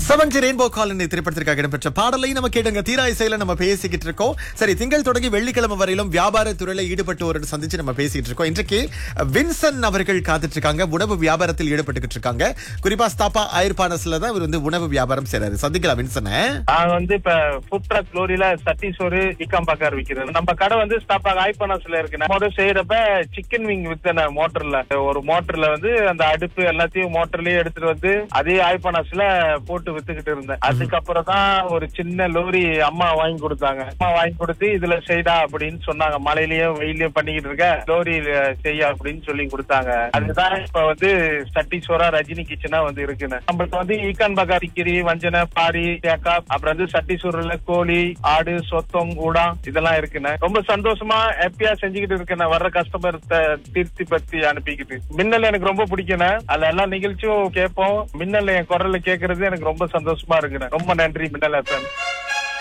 seventy rainbow colony திரைப்படத்திற்காக இடம்பெற்ற பாடலை நம்ம கேட்டுங்க தீரா இசையில நம்ம பேசிக்கிட்டு இருக்கோம் சரி திங்கள் தொடங்கி வெள்ளிக்கிழமை வரையிலும் வியாபார துறையில ஈடுபட்டு ஒரு சந்திச்சு நம்ம பேசிட்டு இருக்கோம் இன்றைக்கு வின்சன் அவர்கள் காத்துட்டு இருக்காங்க உணவு வியாபாரத்தில் ஈடுபட்டுக்கிட்டு இருக்காங்க குறிப்பா ஸ்தாபா ஆயிர்பானஸ்ல தான் இவர் வந்து உணவு வியாபாரம் செய்றாரு சந்திக்கலாம் வின்சனை நாங்க வந்து இப்ப ஃபுட் ட்ரக் லோரியில சட்டி சோறு இக்காம் பாக்கார் விக்கிறது நம்ம கடை வந்து ஸ்டாப்பாக ஆய்பனாஸ்ல இருக்கு முதல்ல செய்யறப்ப சிக்கன் விங் வித்தன மோட்டர்ல ஒரு மோட்டர்ல வந்து அந்த அடுப்பு எல்லாத்தையும் மோட்டர்லயே எடுத்துட்டு வந்து அதே ஆய்பனாஸ்ல போட்டு வித்துக்கிட்டு இருந்தேன் அதுக்கப்புறம் தான் ஒரு சின்ன லோரி அம்மா வாங்கி கொடுத்தாங்க அம்மா வாங்கி கொடுத்து இதுல செய்டா அப்படின்னு சொன்னாங்க மழையிலயும் வெயிலையும் பண்ணிக்கிட்டு இருக்க லோரி செய்ய அப்படின்னு சொல்லி கொடுத்தாங்க அதுதான் இப்ப வந்து சட்டி சோறா ரஜினி கிச்சனா வந்து இருக்குன்னு நம்மளுக்கு வந்து ஈக்கான் பகா திக்கிரி வஞ்சனை பாரி தேக்கா அப்புறம் வந்து சட்டி சோறுல கோழி ஆடு சொத்தம் ஊடா இதெல்லாம் இருக்குண்ணே ரொம்ப சந்தோஷமா ஹாப்பியா செஞ்சுக்கிட்டு இருக்கேன் வர்ற கஸ்டமர் திருப்தி பத்தி அனுப்பிக்கிட்டு மின்னல் எனக்கு ரொம்ப பிடிக்குண்ணே அதுல எல்லா நிகழ்ச்சியும் கேட்போம் மின்னல் என் குரல்ல கேட்கறது எனக்கு ரொம்ப சந்தோஷமா இருக்குண்ணே ரொம்ப நன்றி மின்னல் எஃப்எம்